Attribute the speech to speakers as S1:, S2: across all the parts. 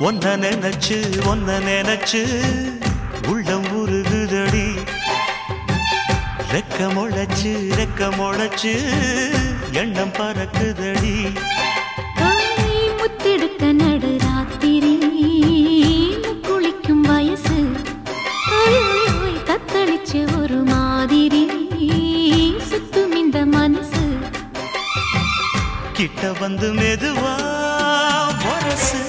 S1: ஒன்ன நினைச்சு ஒன்ன நினைச்சு உள்ளம் உருகுதடி ரெக்க முளைச்சு ரெக்க முளைச்சு எண்ணம் பறக்குதடி
S2: தாய் முத்தெடுக்க நடு ராத்திரி குளிக்கும் வயசு ஓய், ஓய், ஓய், தத்தளிச்ச ஒரு மாதிரி சுத்தும் இந்த மனசு
S1: கிட்ட வந்து மெதுவா வரசு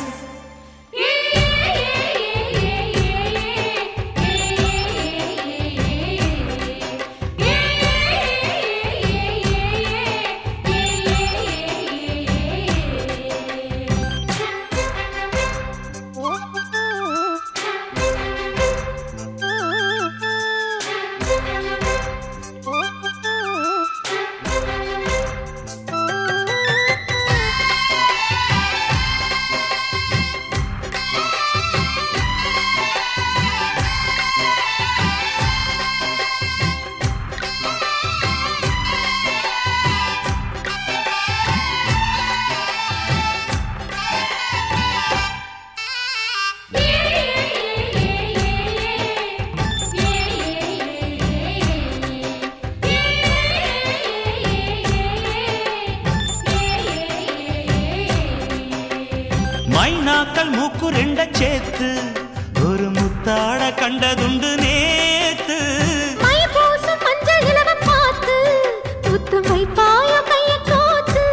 S1: மைனாக்கள் மூக்கு ரெண்ட சேர்த்து ஒரு முத்தாட கண்டதுண்டு நேத்து
S2: மை பூசும் மஞ்சள் இலவ பார்த்து முத்தம் வைப்பாய கைய கோத்து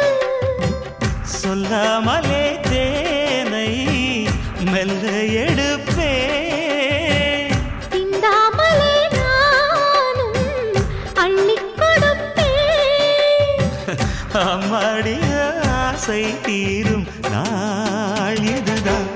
S1: சொல்லாமலே தேனை மெல்ல எடுப்பே
S2: சிந்தாமலே நானும் அள்ளிக் கொடுப்பேன்
S1: அம்மாடிய ஆசை தீரும் நாள் இதுதான்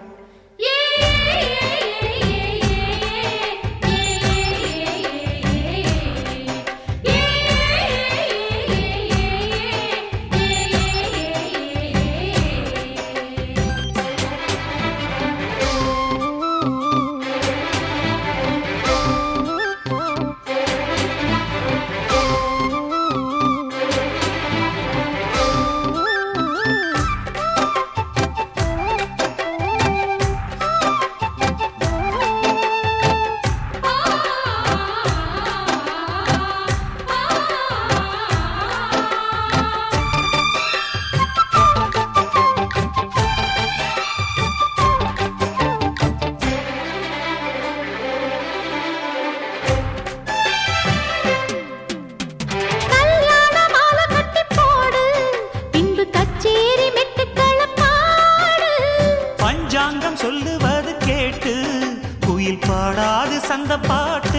S2: கல்யாண மாலை கட்டி போடு பின்பு கச்சேரி மெட்டுக்கள பாடு
S1: பஞ்சாங்கம் சொல்லுவது கேட்டு குயில் பாடாது சந்த பாட்டு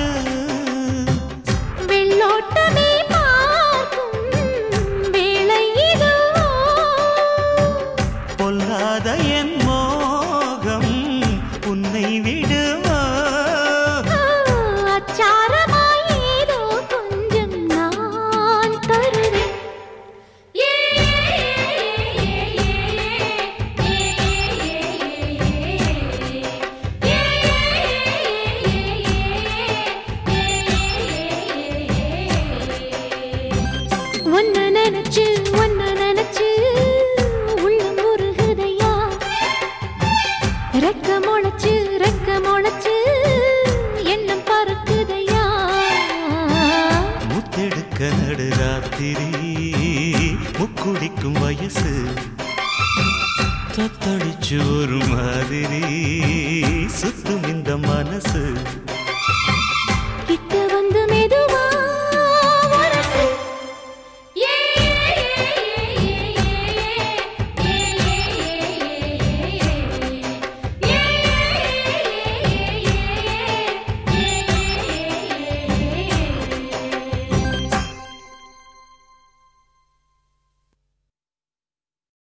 S2: வெள்ளோட்டமே பார்க்கும் வேளை இதுவோ
S1: பொல்லாத என் மோகம் உன்னை விடுவோ
S2: ஆ, அச்சாரமாய் ஏதோ கொஞ்சம் நான் தருவேன் ஒன்ன நினைச்சு ஒன்ன நினைச்சு உள்ளம் உருகுதையா ரெக்க முளைச்சு ரெக்க முளைச்சு எண்ணம் பறக்குதையா
S1: முத்தெடுக்க நடுராத்திரி முக்குடிக்கும் வயசு தத்தளிச்சு ஒரு மாதிரி சுத்தும் இந்த மனசு